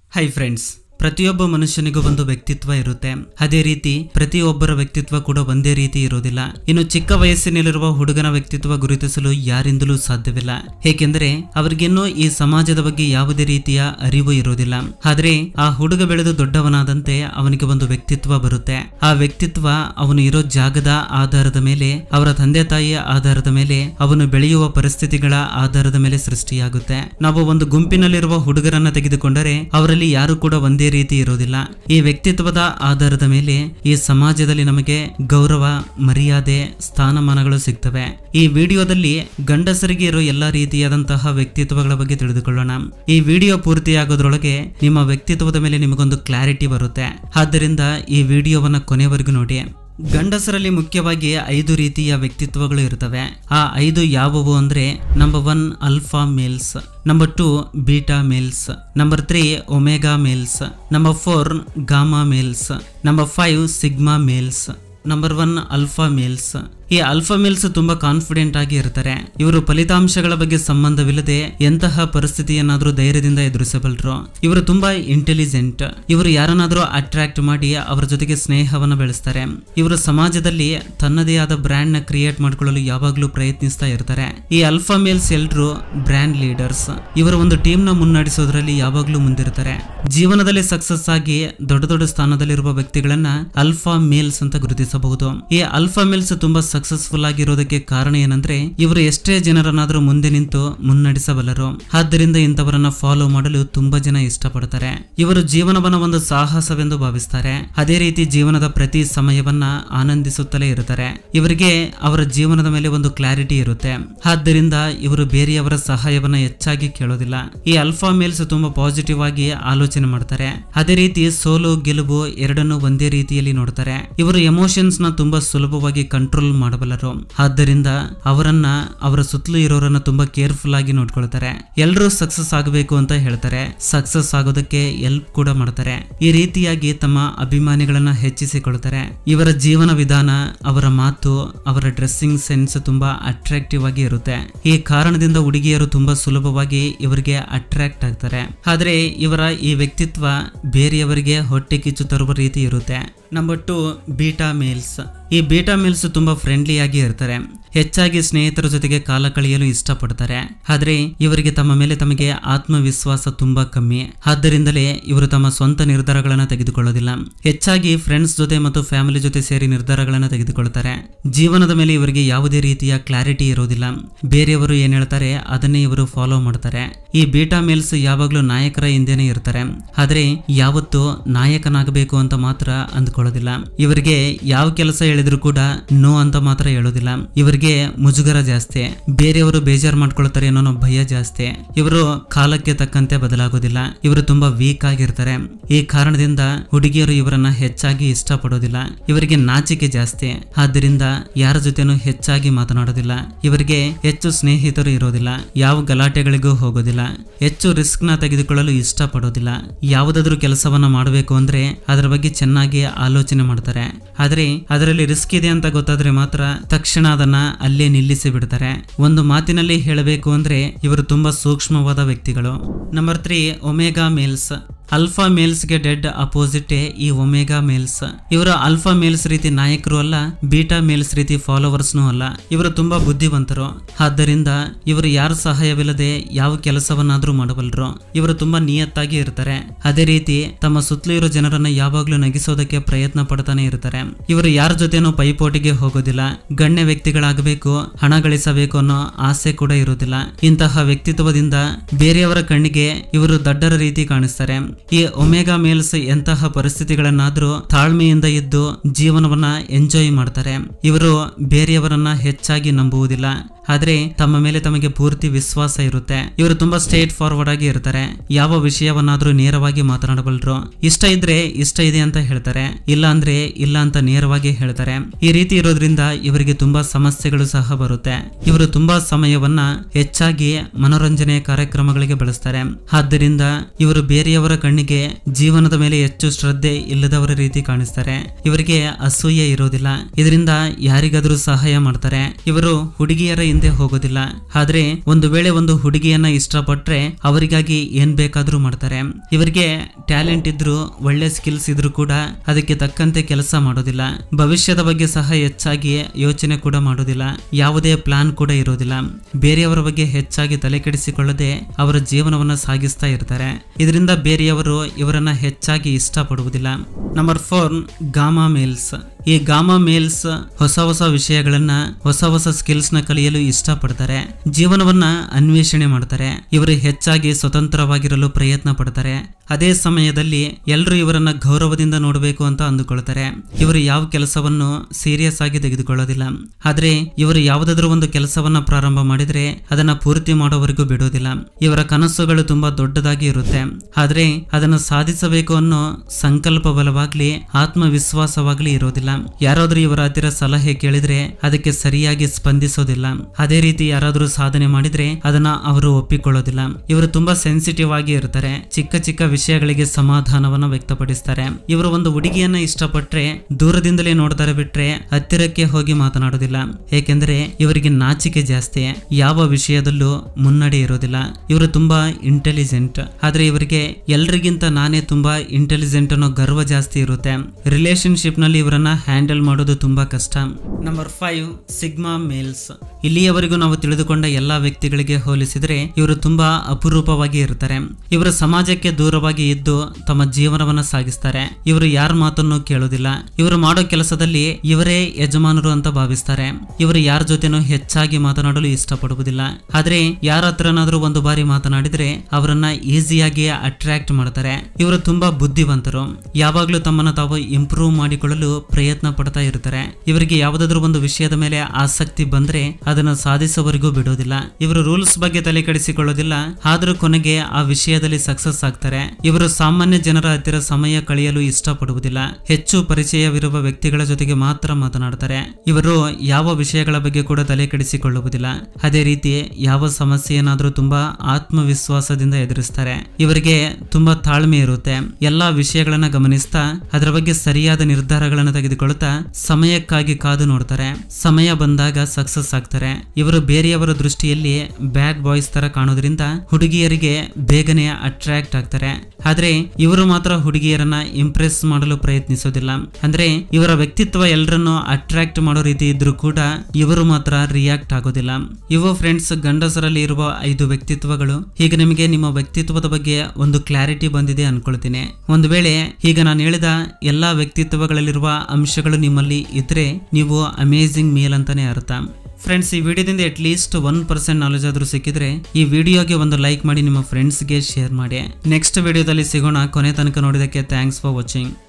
hi friends ಪ್ರತಿಯೊಬ್ಬ ಮನುಷ್ಯನಿಗೂ ಒಂದು ವ್ಯಕ್ತಿತ್ವ ಇರುತ್ತೆ ಅದೇ ರೀತಿ ಪ್ರತಿಯೊಬ್ಬರ ವ್ಯಕ್ತಿತ್ವ ಕೂಡ ಒಂದೇ ರೀತಿ ಇರೋದಿಲ್ಲ ಇನ್ನು ಚಿಕ್ಕ ವಯಸ್ಸಿನಲ್ಲಿರುವ ಹುಡುಗನ ವ್ಯಕ್ತಿತ್ವ ಗುರುತಿಸಲು ಯಾರಿಂದಲೂ ಸಾಧ್ಯವಿಲ್ಲ ಏಕೆಂದರೆ ಅವರಿಗಿನ್ನೂ ಈ ಸಮಾಜದ ಬಗ್ಗೆ ಯಾವುದೇ ರೀತಿಯ ಅರಿವು ಇರೋದಿಲ್ಲ ಆದ್ರೆ ಆ ಹುಡುಗ ಬೆಳೆದು ದೊಡ್ಡವನಾದಂತೆ ಅವನಿಗೆ ಒಂದು ವ್ಯಕ್ತಿತ್ವ ಬರುತ್ತೆ ಆ ವ್ಯಕ್ತಿತ್ವ ಅವನು ಇರೋ ಜಾಗದ ಆಧಾರದ ಮೇಲೆ ಅವರ ತಂದೆ ತಾಯಿಯ ಆಧಾರದ ಮೇಲೆ ಅವನು ಬೆಳೆಯುವ ಪರಿಸ್ಥಿತಿಗಳ ಆಧಾರದ ಮೇಲೆ ಸೃಷ್ಟಿಯಾಗುತ್ತೆ ನಾವು ಒಂದು ಗುಂಪಿನಲ್ಲಿರುವ ಹುಡುಗರನ್ನ ತೆಗೆದುಕೊಂಡರೆ ಅವರಲ್ಲಿ ಯಾರು ಕೂಡ ಒಂದೇ ರೀತಿ ಇರೋದಿಲ್ಲ ಈ ವ್ಯಕ್ತಿತ್ವದ ಆಧಾರದ ಮೇಲೆ ಈ ಸಮಾಜದಲ್ಲಿ ನಮಗೆ ಗೌರವ ಮರ್ಯಾದೆ ಸ್ಥಾನಮಾನಗಳು ಸಿಗ್ತವೆ ಈ ವಿಡಿಯೋದಲ್ಲಿ ಗಂಡಸರಿಗೆ ಇರೋ ಎಲ್ಲಾ ರೀತಿಯಾದಂತಹ ವ್ಯಕ್ತಿತ್ವಗಳ ಬಗ್ಗೆ ತಿಳಿದುಕೊಳ್ಳೋಣ ಈ ವಿಡಿಯೋ ಪೂರ್ತಿಯಾಗೋದ್ರೊಳಗೆ ನಿಮ್ಮ ವ್ಯಕ್ತಿತ್ವದ ಮೇಲೆ ನಿಮಗೊಂದು ಕ್ಲಾರಿಟಿ ಬರುತ್ತೆ ಆದ್ದರಿಂದ ಈ ವಿಡಿಯೋವನ್ನ ಕೊನೆವರೆಗೂ ನೋಡಿ ಗಂಡಸರಲ್ಲಿ ಮುಖ್ಯವಾಗಿ ಐದು ರೀತಿಯ ವ್ಯಕ್ತಿತ್ವಗಳು ಇರ್ತವೆ ಆ ಐದು ಯಾವುವು ಅಂದ್ರೆ number one alpha males number two beta males number three omega males number four gamma males number five sigma males number one alpha males ಈ ಅಲ್ಫಾ ಮೇಲ್ಸ್ ತುಂಬಾ ಕಾನ್ಫಿಡೆಂಟ್ ಆಗಿ ಇರ್ತಾರೆ ಇವರು ಫಲಿತಾಂಶಗಳ ಬಗ್ಗೆ ಸಂಬಂಧವಿಲ್ಲದೆ ಎಂತಹ ಪರಿಸ್ಥಿತಿಯನ್ನಾದ್ರೂ ಧೈರ್ಯದಿಂದ ಎದುರಿಸಬಲ್ಲರು ಇವರು ತುಂಬಾ ಇಂಟೆಲಿಜೆಂಟ್ ಇವರು ಯಾರನ್ನಾದ್ರೂ ಅಟ್ರಾಕ್ಟ್ ಮಾಡಿ ಅವರ ಜೊತೆಗೆ ಸ್ನೇಹವನ್ನ ಬೆಳೆಸ್ತಾರೆ ಇವರು ಸಮಾಜದಲ್ಲಿ ತನ್ನದೇ ಆದ ಬ್ರ್ಯಾಂಡ್ ನ ಕ್ರಿಯೇಟ್ ಮಾಡ್ಕೊಳ್ಳಲು ಯಾವಾಗ್ಲೂ ಪ್ರಯತ್ನಿಸ್ತಾ ಇರ್ತಾರೆ ಈ ಅಲ್ಫಾ ಮೇಲ್ಸ್ ಎಲ್ರು ಬ್ರ್ಯಾಂಡ್ ಲೀಡರ್ಸ್ ಇವರ ಒಂದು ಟೀಮ್ ನ ಮುನ್ನಡೆಸೋದ್ರಲ್ಲಿ ಯಾವಾಗ್ಲೂ ಮುಂದಿರ್ತಾರೆ ಜೀವನದಲ್ಲಿ ಸಕ್ಸಸ್ ಆಗಿ ದೊಡ್ಡ ದೊಡ್ಡ ಸ್ಥಾನದಲ್ಲಿರುವ ವ್ಯಕ್ತಿಗಳನ್ನ ಅಲ್ಫಾ ಮೇಲ್ಸ್ ಅಂತ ಗುರುತಿಸಬಹುದು ಈ ಅಲ್ಫಾ ಮೇಲ್ಸ್ ತುಂಬಾ ಸಕ್ಸಸ್ಫುಲ್ ಆಗಿರೋದಕ್ಕೆ ಕಾರಣ ಏನಂದ್ರೆ ಇವರು ಎಷ್ಟೇ ಜನರನ್ನಾದ್ರೂ ಮುಂದೆ ನಿಂತು ಮುನ್ನಡೆಸಬಲ್ಲರು ಆದ್ದರಿಂದ ಇಂಥವರನ್ನ ಫಾಲೋ ಮಾಡಲು ತುಂಬಾ ಜನ ಇಷ್ಟಪಡ್ತಾರೆ ಇವರು ಜೀವನವನ್ನ ಒಂದು ಸಾಹಸವೆಂದು ಭಾವಿಸ್ತಾರೆ ಅದೇ ರೀತಿ ಜೀವನದ ಪ್ರತಿ ಸಮಯವನ್ನ ಆನಂದಿಸುತ್ತಲೇ ಇರುತ್ತಾರೆ ಇವರಿಗೆ ಅವರ ಜೀವನದ ಮೇಲೆ ಒಂದು ಕ್ಲಾರಿಟಿ ಇರುತ್ತೆ ಆದ್ದರಿಂದ ಇವರು ಬೇರೆಯವರ ಸಹಾಯವನ್ನ ಹೆಚ್ಚಾಗಿ ಕೇಳೋದಿಲ್ಲ ಈ ಅಲ್ಫಾ ಮೇಲ್ಸ್ ತುಂಬಾ ಪಾಸಿಟಿವ್ ಆಗಿ ಆಲೋಚನೆ ಮಾಡ್ತಾರೆ ಅದೇ ರೀತಿ ಸೋಲು ಗೆಲುವು ಎರಡನ್ನೂ ಒಂದೇ ರೀತಿಯಲ್ಲಿ ನೋಡ್ತಾರೆ ಇವರು ಎಮೋಷನ್ಸ್ ನ ತುಂಬಾ ಸುಲಭವಾಗಿ ಕಂಟ್ರೋಲ್ ಮಾಡಬಲ್ಲರು ಆದ್ದರಿಂದ ಅವರನ್ನ ಅವರ ಸುತ್ತಲೂ ಇರೋರನ್ನ ತುಂಬಾ ಕೇರ್ಫುಲ್ ಆಗಿ ನೋಡ್ಕೊಳ್ತಾರೆ ಎಲ್ಲರೂ ಸಕ್ಸಸ್ ಆಗಬೇಕು ಅಂತ ಹೇಳ್ತಾರೆ ಸಕ್ಸಸ್ ಆಗೋದಕ್ಕೆ ಎಲ್ಪ್ ಕೂಡ ಮಾಡ್ತಾರೆ ಈ ರೀತಿಯಾಗಿ ತಮ್ಮ ಅಭಿಮಾನಿಗಳನ್ನ ಹೆಚ್ಚಿಸಿಕೊಳ್ತಾರೆ ಇವರ ಜೀವನ ವಿಧಾನ ಅವರ ಮಾತು ಅವರ ಡ್ರೆಸ್ಸಿಂಗ್ ಸೆನ್ಸ್ ತುಂಬಾ ಅಟ್ರಾಕ್ಟಿವ್ ಆಗಿ ಇರುತ್ತೆ ಈ ಕಾರಣದಿಂದ ಹುಡುಗಿಯರು ತುಂಬಾ ಸುಲಭವಾಗಿ ಇವರಿಗೆ ಅಟ್ರಾಕ್ಟ್ ಆಗ್ತಾರೆ ಆದ್ರೆ ಇವರ ಈ ವ್ಯಕ್ತಿತ್ವ ಬೇರೆಯವರಿಗೆ ಹೊಟ್ಟೆ ಕಿಚ್ಚು ತರುವ ರೀತಿ ಇರುತ್ತೆ ನಂಬರ್ ಟು ಬೀಟಾ ಮೇಲ್ಸ್ ಈ ಬೀಟಾ ಮೇಲ್ಸ್ ತುಂಬಾ ಫ್ರೆಂಡ್ಲಿ ಆಗಿ ಇರ್ತಾರೆ ಹೆಚ್ಚಾಗಿ ಸ್ನೇಹಿತರ ಜೊತೆಗೆ ಕಾಲ ಕಳೆಯಲು ಇಷ್ಟಪಡ್ತಾರೆ ಆದ್ರೆ ಇವರಿಗೆ ತಮ್ಮ ಮೇಲೆ ತಮಗೆ ಆತ್ಮವಿಶ್ವಾಸ ತುಂಬಾ ಕಮ್ಮಿ ಆದ್ದರಿಂದಲೇ ಇವರು ತಮ್ಮ ಸ್ವಂತ ನಿರ್ಧಾರಗಳನ್ನ ತೆಗೆದುಕೊಳ್ಳೋದಿಲ್ಲ ಹೆಚ್ಚಾಗಿ ಫ್ರೆಂಡ್ಸ್ ಜೊತೆ ಮತ್ತು ಫ್ಯಾಮಿಲಿ ಜೊತೆ ಸೇರಿ ನಿರ್ಧಾರಗಳನ್ನ ತೆಗೆದುಕೊಳ್ತಾರೆ ಜೀವನದ ಮೇಲೆ ಇವರಿಗೆ ಯಾವುದೇ ರೀತಿಯ ಕ್ಲಾರಿಟಿ ಇರೋದಿಲ್ಲ ಬೇರೆಯವರು ಏನ್ ಹೇಳ್ತಾರೆ ಅದನ್ನೇ ಇವರು ಫಾಲೋ ಮಾಡ್ತಾರೆ ಈ ಬೀಟಾ ಮೇಲ್ಸ್ ಯಾವಾಗ್ಲೂ ನಾಯಕರ ಹಿಂದೆನೆ ಇರ್ತಾರೆ ಆದ್ರೆ ಯಾವತ್ತು ನಾಯಕನಾಗಬೇಕು ಅಂತ ಮಾತ್ರ ಅಂದ್ಕೊಳ್ಳೋದಿಲ್ಲ ಇವರಿಗೆ ಯಾವ ಕೆಲಸ ಹೇಳಿದ್ರು ಕೂಡ ನೋ ಅಂತ ಮಾತ್ರ ಹೇಳೋದಿಲ್ಲ ಇವರಿಗೆ ಮುಜುಗರ ಜಾಸ್ತಿ ಬೇರೆಯವರು ಬೇಜಾರು ಮಾಡ್ಕೊಳ್ತಾರೆ ಅನ್ನೋ ಭಯ ಜಾಸ್ತಿ ಇವರು ಕಾಲಕ್ಕೆ ತಕ್ಕಂತೆ ಬದಲಾಗೋದಿಲ್ಲ ಇವರು ತುಂಬಾ ವೀಕ್ ಆಗಿರ್ತಾರೆ ಈ ಕಾರಣದಿಂದ ಹುಡುಗಿಯರು ಇವರನ್ನ ಹೆಚ್ಚಾಗಿ ಇಷ್ಟಪಡೋದಿಲ್ಲ ಇವರಿಗೆ ನಾಚಿಕೆ ಜಾಸ್ತಿ ಆದ್ದರಿಂದ ಯಾರ ಜೊತೆನೂ ಹೆಚ್ಚಾಗಿ ಮಾತನಾಡೋದಿಲ್ಲ ಇವರಿಗೆ ಹೆಚ್ಚು ಸ್ನೇಹಿತರು ಇರೋದಿಲ್ಲ ಯಾವ ಗಲಾಟೆಗಳಿಗೂ ಹೋಗೋದಿಲ್ಲ ಹೆಚ್ಚು ರಿಸ್ಕ್ ನ ತೆಗೆದುಕೊಳ್ಳಲು ಇಷ್ಟಪಡೋದಿಲ್ಲ ಯಾವುದಾದ್ರೂ ಕೆಲಸವನ್ನ ಮಾಡಬೇಕು ಅಂದ್ರೆ ಅದರ ಬಗ್ಗೆ ಚೆನ್ನಾಗಿ ಆಲೋಚನೆ ಮಾಡ್ತಾರೆ ಆದ್ರೆ ಅದರಲ್ಲಿ ರಿಸ್ಕ್ ಇದೆ ಅಂತ ಗೊತ್ತಾದ್ರೆ ಮಾತ್ರ ತಕ್ಷಣ ಅದನ್ನ ಅಲ್ಲೇ ನಿಲ್ಲಿಸಿ ಬಿಡ್ತಾರೆ ಒಂದು ಮಾತಿನಲ್ಲಿ ಹೇಳಬೇಕು ಅಂದ್ರೆ ಇವರು ತುಂಬಾ ಸೂಕ್ಷ್ಮವಾದ ವ್ಯಕ್ತಿಗಳು number three omega males alpha ಮೇಲ್ಸ್ಗೆ ಡೆಡ್ ಅಪೋಸಿಟ್ ಈ ಒಮೆಗಾ ಮೇಲ್ಸ್ ಇವರು ಅಲ್ಫಾ ಮೇಲ್ಸ್ ರೀತಿ ನಾಯಕರು ಅಲ್ಲ ಬೀಟಾ ಮೇಲ್ಸ್ ರೀತಿ ಫಾಲೋವರ್ಸ್ನೂ ಅಲ್ಲ ಇವರು ತುಂಬಾ ಬುದ್ಧಿವಂತರು ಆದ್ದರಿಂದ ಇವರು ಯಾರ ಸಹಾಯವಿಲ್ಲದೆ ಯಾವ ಕೆಲಸವನ್ನಾದ್ರೂ ಮಾಡಬಲ್ಲರು ಇವರು ತುಂಬಾ ನಿಯತ್ತಾಗಿ ಇರ್ತಾರೆ ಅದೇ ರೀತಿ ತಮ್ಮ ಸುತ್ತಲೂ ಇರೋ ಜನರನ್ನ ಯಾವಾಗ್ಲೂ ನಗಿಸೋದಕ್ಕೆ ಪ್ರಯತ್ನ ಪಡ್ತಾನೆ ಇರ್ತಾರೆ ಇವರು ಯಾರ ಜೊತೆನೂ ಪೈಪೋಟಿಗೆ ಹೋಗೋದಿಲ್ಲ ಗಣ್ಯ ವ್ಯಕ್ತಿಗಳಾಗಬೇಕು ಹಣ ಗಳಿಸಬೇಕು ಅನ್ನೋ ಆಸೆ ಕೂಡ ಇರೋದಿಲ್ಲ ಇಂತಹ ವ್ಯಕ್ತಿತ್ವದಿಂದ ಬೇರೆಯವರ ಕಣ್ಣಿಗೆ ಇವರು ದಡ್ಡರ ರೀತಿ ಕಾಣಿಸ್ತಾರೆ ಈ ಒಮೆಗಾ ಮೇಲ್ಸ್ ಎಂತಹ ಪರಿಸ್ಥಿತಿಗಳನ್ನಾದ್ರೂ ತಾಳ್ಮೆಯಿಂದ ಇದ್ದು ಜೀವನವನ್ನ ಎಂಜಾಯ್ ಮಾಡ್ತಾರೆ ಇವರು ಬೇರೆಯವರನ್ನ ಹೆಚ್ಚಾಗಿ ನಂಬುವುದಿಲ್ಲ ಆದ್ರೆ ತಮ್ಮ ಮೇಲೆ ತಮಗೆ ಪೂರ್ತಿ ವಿಶ್ವಾಸ ಇರುತ್ತೆ ಇವರು ತುಂಬಾ ಸ್ಟ್ರೇಟ್ ಫಾರ್ವರ್ಡ್ ಆಗಿ ಇರ್ತಾರೆ ಯಾವ ವಿಷಯವನ್ನಾದ್ರೂ ನೇರವಾಗಿ ಮಾತನಾಡಬಲ್ಲರು ಇಷ್ಟ ಇದ್ರೆ ಇಷ್ಟ ಇದೆ ಅಂತ ಹೇಳ್ತಾರೆ ಇಲ್ಲ ಅಂದ್ರೆ ಇಲ್ಲ ಅಂತ ನೇರವಾಗಿ ಹೇಳ್ತಾರೆ ಈ ರೀತಿ ಇರೋದ್ರಿಂದ ಇವರಿಗೆ ತುಂಬಾ ಸಮಸ್ಯೆಗಳು ಸಹ ಬರುತ್ತೆ ಇವರು ತುಂಬಾ ಸಮಯವನ್ನ ಹೆಚ್ಚಾಗಿ ಮನೋರಂಜನೆ ಕಾರ್ಯಕ್ರಮಗಳಿಗೆ ಬಳಸ್ತಾರೆ ಆದ್ದರಿಂದ ಇವರು ಬೇರೆಯವರ ಕಣ್ಣಿಗೆ ಜೀವನದ ಮೇಲೆ ಹೆಚ್ಚು ಶ್ರದ್ಧೆ ಇಲ್ಲದವರ ರೀತಿ ಕಾಣಿಸ್ತಾರೆ ಇವರಿಗೆ ಅಸೂಯೆ ಇರೋದಿಲ್ಲ ಇದರಿಂದ ಯಾರಿಗಾದ್ರೂ ಸಹಾಯ ಮಾಡ್ತಾರೆ ಇವರು ಹುಡುಗಿಯರ ಹಿಂದೆ ಹೋಗೋದಿಲ್ಲ ಆದ್ರೆ ಒಂದು ವೇಳೆ ಒಂದು ಹುಡುಗಿಯನ್ನ ಇಷ್ಟಪಟ್ರೆ ಅವರಿಗಾಗಿ ಏನ್ ಬೇಕಾದ್ರೂ ಮಾಡ್ತಾರೆ ಇವರಿಗೆ ಟ್ಯಾಲೆಂಟ್ ಇದ್ರು ಒಳ್ಳೆ ಸ್ಕಿಲ್ಸ್ ಇದ್ರು ಕೂಡ ಅದಕ್ಕೆ ತಕ್ಕಂತೆ ಕೆಲಸ ಮಾಡೋದಿಲ್ಲ ಭವಿಷ್ಯದ ಬಗ್ಗೆ ಸಹ ಹೆಚ್ಚಾಗಿ ಯೋಚನೆ ಕೂಡ ಮಾಡೋದಿಲ್ಲ ಯಾವುದೇ ಪ್ಲಾನ್ ಕೂಡ ಇರೋದಿಲ್ಲ ಬೇರೆಯವರ ಬಗ್ಗೆ ಹೆಚ್ಚಾಗಿ ತಲೆ ಕೆಡಿಸಿಕೊಳ್ಳದೆ ಅವರ ಜೀವನವನ್ನ ಸಾಗಿಸ್ತಾ ಇರ್ತಾರೆ ಇದರಿಂದ ಬೇರೆಯವರು ಇವರನ್ನ ಹೆಚ್ಚಾಗಿ ಇಷ್ಟಪಡುವುದಿಲ್ಲ ನಂಬರ್ ಫೋರ್ ಗಾಮಾ ಮೇಲ್ಸ್ ಈ ಗಾಮಾ ಮೇಲ್ಸ್ ಹೊಸ ಹೊಸ ವಿಷಯಗಳನ್ನ ಹೊಸ ಹೊಸ ಸ್ಕಿಲ್ಸ್ ನ ಕಲಿಯಲು ಇಷ್ಟಪಡ್ತಾರೆ ಜೀವನವನ್ನ ಅನ್ವೇಷಣೆ ಮಾಡ್ತಾರೆ ಇವರು ಹೆಚ್ಚಾಗಿ ಸ್ವತಂತ್ರವಾಗಿರಲು ಪ್ರಯತ್ನ ಪಡ್ತಾರೆ ಅದೇ ಸಮಯದಲ್ಲಿ ಎಲ್ಲರೂ ಇವರನ್ನ ಗೌರವದಿಂದ ನೋಡಬೇಕು ಅಂತ ಅಂದುಕೊಳ್ತಾರೆ ಇವರು ಯಾವ ಕೆಲಸವನ್ನು ಸೀರಿಯಸ್ ಆಗಿ ತೆಗೆದುಕೊಳ್ಳೋದಿಲ್ಲ ಆದ್ರೆ ಇವರು ಯಾವುದಾದ್ರೂ ಒಂದು ಕೆಲಸವನ್ನ ಪ್ರಾರಂಭ ಮಾಡಿದ್ರೆ ಅದನ್ನ ಪೂರ್ತಿ ಮಾಡೋವರೆಗೂ ಬಿಡೋದಿಲ್ಲ ಇವರ ಕನಸುಗಳು ತುಂಬಾ ದೊಡ್ಡದಾಗಿ ಇರುತ್ತೆ ಆದ್ರೆ ಅದನ್ನು ಸಾಧಿಸಬೇಕು ಅನ್ನೋ ಸಂಕಲ್ಪ ಬಲವಾಗ್ಲಿ ಆತ್ಮವಿಶ್ವಾಸವಾಗ್ಲಿ ಇರೋದಿಲ್ಲ ಯಾರಾದ್ರೂ ಇವರ ಹತ್ತಿರ ಸಲಹೆ ಕೇಳಿದ್ರೆ ಅದಕ್ಕೆ ಸರಿಯಾಗಿ ಸ್ಪಂದಿಸೋದಿಲ್ಲ ಅದೇ ರೀತಿ ಯಾರಾದ್ರೂ ಸಾಧನೆ ಮಾಡಿದ್ರೆ ಅದನ್ನ ಅವರು ಒಪ್ಪಿಕೊಳ್ಳೋದಿಲ್ಲ ಇವರು ತುಂಬಾ ಸೆನ್ಸಿಟಿವ್ ಆಗಿ ಇರ್ತಾರೆ ಚಿಕ್ಕ ಚಿಕ್ಕ ವಿಷಯಗಳಿಗೆ ಸಮಾಧಾನವನ್ನ ವ್ಯಕ್ತಪಡಿಸ್ತಾರೆ ಇವರು ಒಂದು ಹುಡುಗಿಯನ್ನ ಇಷ್ಟಪಟ್ರೆ ದೂರದಿಂದಲೇ ನೋಡ್ತಾರೆ ಬಿಟ್ರೆ ಹತ್ತಿರಕ್ಕೆ ಹೋಗಿ ಮಾತನಾಡೋದಿಲ್ಲ ಏಕೆಂದ್ರೆ ಇವರಿಗೆ ನಾಚಿಕೆ ಜಾಸ್ತಿ ಯಾವ ವಿಷಯದಲ್ಲೂ ಮುನ್ನಡೆ ಇರೋದಿಲ್ಲ ಇವರು ತುಂಬಾ ಇಂಟೆಲಿಜೆಂಟ್ ಆದ್ರೆ ಇವರಿಗೆ ಎಲ್ರಿಗಿಂತ ನಾನೇ ತುಂಬಾ ಇಂಟೆಲಿಜೆಂಟ್ ಅನ್ನೋ ಗರ್ವ ಜಾಸ್ತಿ ಇರುತ್ತೆ ರಿಲೇಶನ್ಶಿಪ್ ನಲ್ಲಿ ಇವರನ್ನ ಹ್ಯಾಂಡಲ್ ಮಾಡೋದು ತುಂಬಾ ಕಷ್ಟ ನಂಬರ್ ಫೈವ್ ಸಿಗ್ಮಾ ಮೇಲ್ಸ್ ಇಲ್ಲಿಯವರೆಗೂ ನಾವು ತಿಳಿದುಕೊಂಡ ಎಲ್ಲಾ ವ್ಯಕ್ತಿಗಳಿಗೆ ಹೋಲಿಸಿದ್ರೆ ಇವರು ತುಂಬಾ ಅಪರೂಪವಾಗಿ ಇರ್ತಾರೆ ಇವರು ಸಮಾಜಕ್ಕೆ ದೂರವಾಗಿ ಇದ್ದು ತಮ್ಮ ಜೀವನವನ್ನ ಸಾಗಿಸ್ತಾರೆ ಇವರು ಯಾರ ಮಾತನ್ನು ಕೇಳೋದಿಲ್ಲ ಇವರು ಮಾಡೋ ಕೆಲಸದಲ್ಲಿ ಇವರೇ ಯಜಮಾನರು ಅಂತ ಭಾವಿಸ್ತಾರೆ ಇವರು ಯಾರ ಜೊತೆನೂ ಹೆಚ್ಚಾಗಿ ಮಾತನಾಡಲು ಇಷ್ಟಪಡುವುದಿಲ್ಲ ಆದ್ರೆ ಯಾರ ಹತ್ರನಾದ್ರೂ ಒಂದು ಬಾರಿ ಮಾತನಾಡಿದ್ರೆ ಅವರನ್ನ ಈಸಿಯಾಗಿ ಅಟ್ರಾಕ್ಟ್ ಮಾಡ್ತಾರೆ ಇವರು ತುಂಬಾ ಬುದ್ಧಿವಂತರು ಯಾವಾಗ್ಲೂ ತಮ್ಮನ್ನ ತಾವು ಇಂಪ್ರೂವ್ ಮಾಡಿಕೊಳ್ಳಲು ಪ್ರಯತ್ನ ಪಡ್ತಾ ಇರ್ತಾರೆ ಇವರಿಗೆ ಯಾವುದಾದ್ರೂ ಒಂದು ವಿಷಯದ ಮೇಲೆ ಆಸಕ್ತಿ ಬಂದ್ರೆ ಅದನ್ನು ಸಾಧಿಸುವವರೆಗೂ ಬಿಡೋದಿಲ್ಲ ಇವರು ರೂಲ್ಸ್ ಬಗ್ಗೆ ತಲೆ ಕೆಡಿಸಿಕೊಳ್ಳೋದಿಲ್ಲ ಆದ್ರೂ ಕೊನೆಗೆ ಆ ವಿಷಯದಲ್ಲಿ ಸಕ್ಸಸ್ ಆಗ್ತಾರೆ ಇವರು ಸಾಮಾನ್ಯ ಜನರ ಹತ್ತಿರ ಸಮಯ ಕಳೆಯಲು ಇಷ್ಟಪಡುವುದಿಲ್ಲ ಹೆಚ್ಚು ಪರಿಚಯವಿರುವ ವ್ಯಕ್ತಿಗಳ ಜೊತೆಗೆ ಮಾತ್ರ ಮಾತನಾಡ್ತಾರೆ ಇವರು ಯಾವ ವಿಷಯಗಳ ಬಗ್ಗೆ ಕೂಡ ತಲೆ ಕೆಡಿಸಿಕೊಳ್ಳುವುದಿಲ್ಲ ಅದೇ ರೀತಿ ಯಾವ ಸಮಸ್ಯೆಯನ್ನಾದ್ರೂ ತುಂಬಾ ಆತ್ಮವಿಶ್ವಾಸದಿಂದ ಎದುರಿಸ್ತಾರೆ ಇವರಿಗೆ ತುಂಬಾ ತಾಳ್ಮೆ ಇರುತ್ತೆ ಎಲ್ಲಾ ವಿಷಯಗಳನ್ನ ಗಮನಿಸ್ತಾ ಅದರ ಬಗ್ಗೆ ಸರಿಯಾದ ನಿರ್ಧಾರಗಳನ್ನು ತೆಗೆದುಕೊಳ್ಳುತ್ತಾ ಸಮಯಕ್ಕಾಗಿ ಕಾದು ನೋಡ್ತಾರೆ ಸಮಯ ಬಂದಾಗ ಸಕ್ಸಸ್ ಆಗ್ತಾರೆ ಇವರು ಬೇರೆಯವರ ದೃಷ್ಟಿಯಲ್ಲಿ ಬ್ಯಾಡ್ ಬಾಯ್ಸ್ ತರ ಕಾಣೋದ್ರಿಂದ ಹುಡುಗಿಯರಿಗೆ ಬೇಗನೆ ಅಟ್ರಾಕ್ಟ್ ಆಗ್ತಾರೆ ಆದ್ರೆ ಇವರು ಮಾತ್ರ ಹುಡುಗಿಯರನ್ನ ಇಂಪ್ರೆಸ್ ಮಾಡಲು ಪ್ರಯತ್ನಿಸೋದಿಲ್ಲ ಅಂದ್ರೆ ಇವರ ವ್ಯಕ್ತಿತ್ವ ಎಲ್ಲರನ್ನು ಅಟ್ರಾಕ್ಟ್ ಮಾಡೋ ರೀತಿ ಇದ್ರೂ ಕೂಡ ಇವರು ಮಾತ್ರ ರಿಯಾಕ್ಟ್ ಆಗೋದಿಲ್ಲ ಇವು ಫ್ರೆಂಡ್ಸ್ ಗಂಡಸರಲ್ಲಿ ಇರುವ ಐದು ವ್ಯಕ್ತಿತ್ವಗಳು ಈಗ ನಿಮಗೆ ನಿಮ್ಮ ವ್ಯಕ್ತಿತ್ವದ ಬಗ್ಗೆ ಒಂದು ಕ್ಲಾರಿಟಿ ಬಂದಿದೆ ಅನ್ಕೊಳ್ತೀನಿ ಒಂದು ವೇಳೆ ಈಗ ನಾನು ಹೇಳಿದ ಎಲ್ಲಾ ವ್ಯಕ್ತಿತ್ವಗಳಲ್ಲಿರುವ ಅಂಶಗಳು ನಿಮ್ಮಲ್ಲಿ ಇದ್ರೆ ನೀವು ಅಮೇಝಿಂಗ್ ಮೇಲ್ ಅಂತಾನೆ ಅರ್ಥ ಫ್ರೆಂಡ್ಸ್ ಈ ವಿಡಿಯೋದಿಂದ at least one percent knowledge ಆದ್ರೂ ಸಿಕ್ಕಿದ್ರೆ ಈ ವಿಡಿಯೋಗೆ ಒಂದು ಲೈಕ್ ಮಾಡಿ ನಿಮ್ಮ ಫ್ರೆಂಡ್ಸ್ಗೆ ಶೇರ್ ಮಾಡಿ ನೆಕ್ಸ್ಟ್ ವಿಡಿಯೋದಲ್ಲಿ ಸಿಗೋಣ ಕೊನೆ ತನಕ ನೋಡಿದಕ್ಕೆ ಥ್ಯಾಂಕ್ಸ್ ಫಾರ್ ವಾಚಿಂಗ್